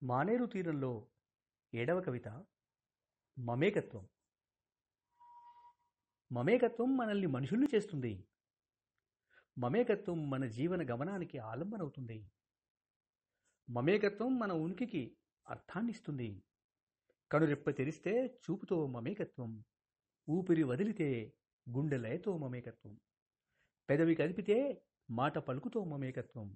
మానేరు తీరంలో ఏడవ కవిత మమేకత్వం మమేకత్వం మనల్ని మనుషుల్ని చేస్తుంది మమేకత్వం మన జీవన గమనానికి ఆలంబనవుతుంది మమేకత్వం మన ఉనికికి అర్థాన్నిస్తుంది కనురెప్ప తెరిస్తే చూపుతో మమేకత్వం ఊపిరి వదిలితే గుండె లయతో మమేకత్వం పెదవి కదిపితే మాట పలుకుతో మమేకత్వం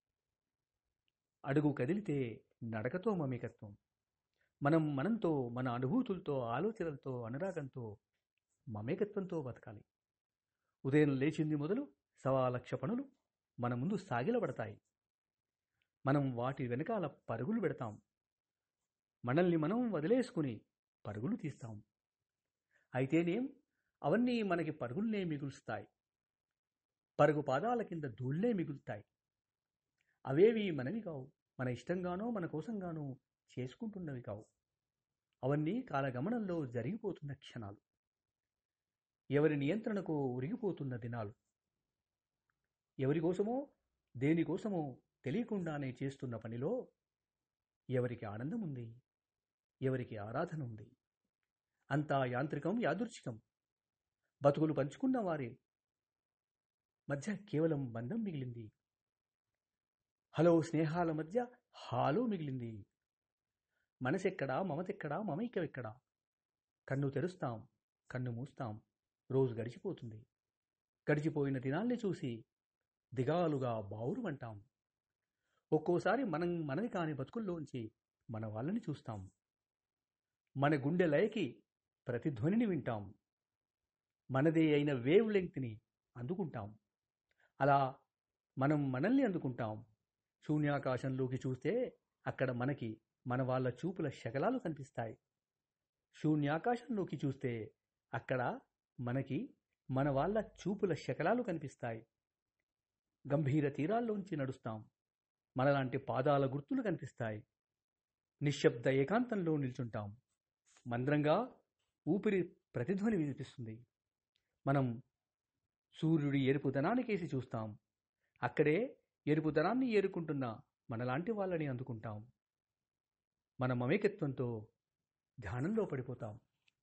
అడుగు కదిలితే నడకతో మమేకత్వం మనం మనంతో మన అనుభూతులతో ఆలోచనలతో అనురాగంతో మమేకత్వంతో బతకాలి ఉదయం లేచింది మొదలు సవా లక్ష పనులు మన ముందు సాగిలబడతాయి మనం వాటి వెనకాల పరుగులు పెడతాం మనల్ని మనం వదిలేసుకుని పరుగులు తీస్తాం అయితేనేం అవన్నీ మనకి పరుగుల్నే మిగులుస్తాయి పరుగు పాదాల కింద ధూళ్లే మిగులుతాయి అవేవి మనవి కావు మన ఇష్టంగానో మన కోసంగానో చేసుకుంటున్నవి కావు అవన్నీ కాలగమనంలో జరిగిపోతున్న క్షణాలు ఎవరి నియంత్రణకు ఉరిగిపోతున్న దినాలు ఎవరి కోసమో దేనికోసమో తెలియకుండానే చేస్తున్న పనిలో ఎవరికి ఆనందం ఉంది ఎవరికి ఆరాధన ఉంది అంతా యాంత్రికం యాదృచ్ఛికం బతుకులు పంచుకున్న వారి మధ్య కేవలం బంధం మిగిలింది హలో స్నేహాల మధ్య హాలో మిగిలింది మనసెక్కడా మమతెక్కడా మమైక్యమెక్కడా కన్ను తెరుస్తాం కన్ను మూస్తాం రోజు గడిచిపోతుంది గడిచిపోయిన దినాల్ని చూసి దిగాలుగా బావురుమంటాం ఒక్కోసారి మనం మనది కాని బతుకుల్లోంచి మన వాళ్ళని చూస్తాం మన గుండె లయకి ప్రతిధ్వనిని వింటాం మనదే అయిన వేవ్ లెంగ్త్ని అందుకుంటాం అలా మనం మనల్ని అందుకుంటాం శూన్యాకాశంలోకి చూస్తే అక్కడ మనకి మన వాళ్ళ చూపుల శకలాలు కనిపిస్తాయి శూన్యాకాశంలోకి చూస్తే అక్కడ మనకి మన వాళ్ళ చూపుల శకలాలు కనిపిస్తాయి గంభీర తీరాల్లోంచి నడుస్తాం మనలాంటి పాదాల గుర్తులు కనిపిస్తాయి నిశ్శబ్ద ఏకాంతంలో నిల్చుంటాం మంద్రంగా ఊపిరి ప్రతిధ్వని వినిపిస్తుంది మనం సూర్యుడి ఎరుపుదనానికేసి చూస్తాం అక్కడే ఎరుపుదనాన్ని ఏరుకుంటున్న మనలాంటి వాళ్ళని అందుకుంటాం మన మమేకత్వంతో ధ్యానంలో పడిపోతాం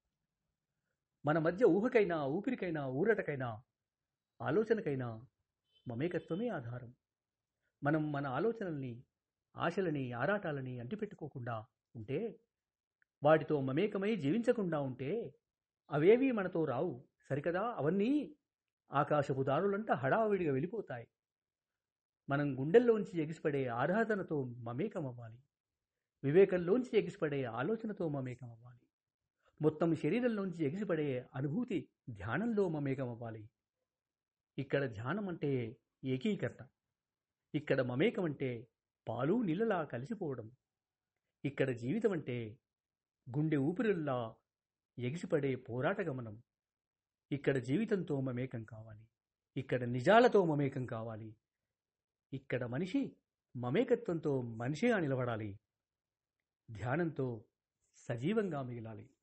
మన మధ్య ఊహకైనా ఊపిరికైనా ఊరటకైనా ఆలోచనకైనా మమేకత్వమే ఆధారం మనం మన ఆలోచనల్ని ఆశలని ఆరాటాలని అంటిపెట్టుకోకుండా ఉంటే వాటితో మమేకమై జీవించకుండా ఉంటే అవేవి మనతో రావు సరికదా అవన్నీ ఆకాశపు దారులంట హడావిడిగా వెళ్ళిపోతాయి మనం గుండెల్లోంచి ఎగిసిపడే ఆరాధనతో మమేకమవ్వాలి వివేకంలోంచి ఎగిసిపడే ఆలోచనతో మమేకమవ్వాలి మొత్తం శరీరంలోంచి ఎగిసిపడే అనుభూతి ధ్యానంలో మమేకమవ్వాలి ఇక్కడ ధ్యానం అంటే ఏకీకరణ ఇక్కడ మమేకం అంటే పాలు నీళ్ళలా కలిసిపోవడం ఇక్కడ జీవితం అంటే గుండె ఊపిరిల్లా ఎగిసిపడే పోరాట గమనం ఇక్కడ జీవితంతో మమేకం కావాలి ఇక్కడ నిజాలతో మమేకం కావాలి ఇక్కడ మనిషి మమేకత్వంతో మనిషిగా నిలబడాలి ధ్యానంతో సజీవంగా మిగిలాలి